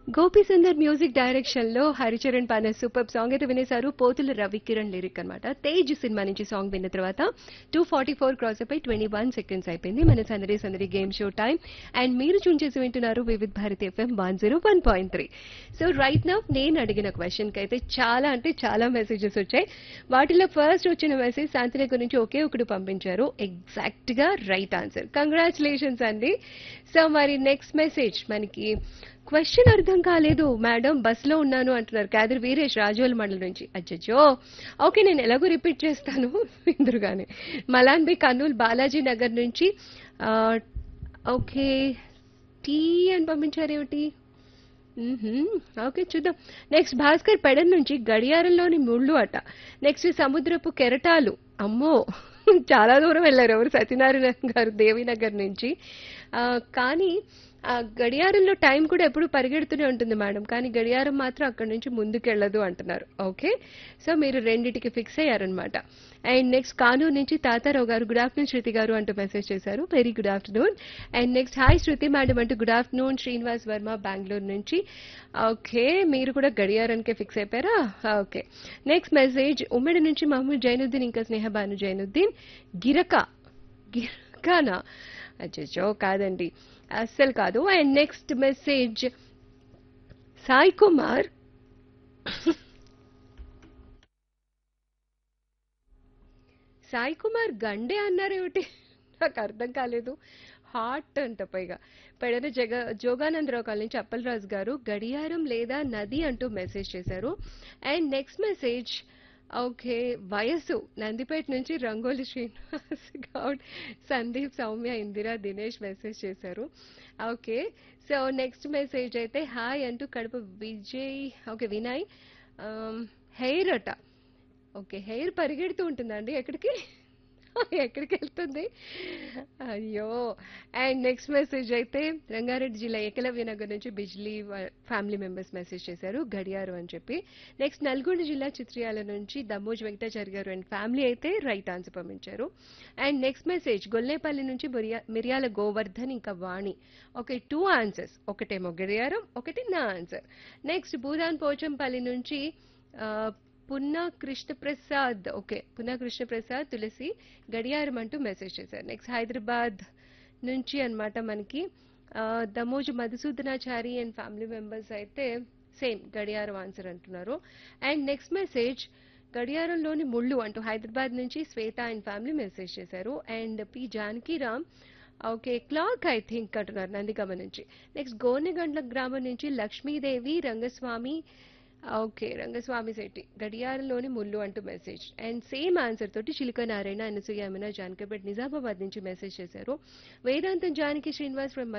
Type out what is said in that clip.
Gopi Sundar music direction లో హరిచరణ్ పాన super song అయితే వినేశారు పోతుల రవికిరణ్ లిరిక్ అన్నమాట తేజ్ సినిమా నుంచి సాంగ్ విన్న తర్వాత టూ ఫార్టీ ఫోర్ క్రాస్ అయిపోయి ట్వంటీ వన్ సెకండ్స్ అయిపోయింది మన సందడి సందడి గేమ్ షో టైం అండ్ మీరు చూన్ చేసి వింటున్నారు Vividh Bharati FM one zero one point three so right now నేను అడిగిన క్వశ్చన్ కి అయితే చాలా అంటే చాలా మెసేజెస్ వచ్చాయి వాటిలో ఫస్ట్ వచ్చిన మెసేజ్ శాంతిని గురించి ఒకే ఒకటి పంపించారు ఎగ్జాక్ట్ గా రైట్ ఆన్సర్ కంగ్రాచులేషన్స్ అండి సో మరి నెక్స్ట్ మెసేజ్ మనకి క్వశ్చన్ అర్థం కాలేదు మేడం బస్సులో ఉన్నాను అంటున్నారు కాదర్ వీరేష్ రాజోల్ మండలం నుంచి అచ్చచ్చో ఓకే నేను ఎలాగో రిపీట్ చేస్తాను ఇందురుగానే మలాన్ బి కర్నూలు బాలాజీ నగర్ నుంచి ఆ, ఓకే టీ అని పంపించారేమిటి మ్మ్హ్మ్. ఓకే చూద్దాం నెక్స్ట్ భాస్కర్ పెడన్ నుంచి గడియారంలోని ముళ్ళు అట నెక్స్ట్ సముద్రపు కెరటాలు అమ్మో చాలా దూరం వెళ్ళారు ఎవరు సత్యనారాయణ గారు దేవీనగర్ నుంచి ఆ, కానీ ఆ గడియారంలో టైం కూడా ఎప్పుడు పరిగెడుతూనే ఉంటుంది మేడం కానీ గడియారం మాత్రం అక్కడి నుంచి ముందుకెళ్ళదు అంటున్నారు ఓకే సో మీరు రెండిటికి ఫిక్స్ అయ్యారనమాట అండ్ నెక్స్ట్ కానూరు నుంచి తాతారావు గారు గుడ్ ఆఫ్టర్నూన్ శృతి గారు అంటూ మెసేజ్ చేశారు very good afternoon and next hi Shruti madam అంటూ గుడ్ ఆఫ్టర్నూన్ శ్రీనివాస్ వర్మ బెంగళూరు నుంచి ఓకే మీరు కూడా గడియారానికే ఫిక్స్ అయిపోయారా ఓకే నెక్స్ట్ మెసేజ్ ఉమ్మడి నుంచి మహమ్మద్ జైనుద్దీన్ ఇంకా స్నేహబాను జైనుద్దీన్ గిరక గిరకానా అచ్చో కాదండి అస్సలు కాదు and next message Sai Kumar Sai Kumar గండే అన్నారేమిటి నాకు అర్థం కాలేదు హాట్ అంట పైగా పెడన జగ జోగానందరావు కాలనీ నుంచి అప్పలరాజు గారు గడియారం లేదా నది అంటూ మెసేజ్ చేశారు అండ్ నెక్స్ట్ మెసేజ్ ఓకే వయస్సు నందిపేట నుంచి రంగోలి శ్రీనివాస్ గౌడ్ సందీప్ సౌమ్య ఇందిరా దినేష్ మెసేజ్ చేశారు ఓకే సో నెక్స్ట్ మెసేజ్ అయితే హాయ్ అంటూ కడప విజయ్ ఓకే వినయ్ హెయిర్ అట ఓకే హెయిర్ పరిగెడుతూ ఉంటుందండి ఎక్కడికి ఎక్కడికి వెళ్తుంది అయ్యో అండ్ నెక్స్ట్ మెసేజ్ అయితే రంగారెడ్డి జిల్లా ఏకలవ్య నగర్ నుంచి బిజ్లీ ఫ్యామిలీ మెంబర్స్ మెసేజ్ చేశారు గడియారం అని చెప్పి నెక్స్ట్ నల్గొండ జిల్లా చిత్రియాల నుంచి దమ్మోజ్ వెంకటాచారి గారు అండ్ ఫ్యామిలీ అయితే రైట్ ఆన్సర్ పంపించారు అండ్ నెక్స్ట్ మెసేజ్ గొల్లేపల్లి నుంచి మిరియా- మిరియాల గోవర్ధన్ ఇంకా వాణి ఓకే టూ ఆన్సర్స్ ఒకటేమో గడియారం ఒకటి నా ఆన్సర్ నెక్స్ట్ భూదాన్ పోచంపల్లి నుంచి ఆ, పున్నా కృష్ణప్రసాద్ ఓకే పున్నా కృష్ణప్రసాద్ తులసి గడియారం అంటూ మెసేజ్ చేశారు నెక్స్ట్ హైదరాబాద్ నుంచి అన్నమాట మనకి ఆ, Damoju Madhusudanachari and family members అయితే సేమ్ గడియారం ఆన్సర్ అంటున్నారు అండ్ నెక్స్ట్ మెసేజ్ గడియారంలోని ముళ్ళు అంటూ హైదరాబాద్ నుంచి శ్వేత అండ్ ఫ్యామిలీ మెసేజ్ చేశారు and P Janakiram okay clock I think అంటున్నారు నందిగమ నుంచి నెక్స్ట్ గోనెగండ్ల గ్రామం నుంచి లక్ష్మీదేవి రంగస్వామి ఓకే రంగస్వామి శెట్టి గడియారంలోని ముళ్ళు అంటూ మెసేజ్ అండ్ సేమ్ ఆన్సర్ తోటి చిలుక నారాయణ అనసూయ యమున జానకపేట్ నిజామాబాద్ నుంచి మెసేజ్ చేశారు వేదాంతం జానకి శ్రీనివాస్ ఫ్రమ్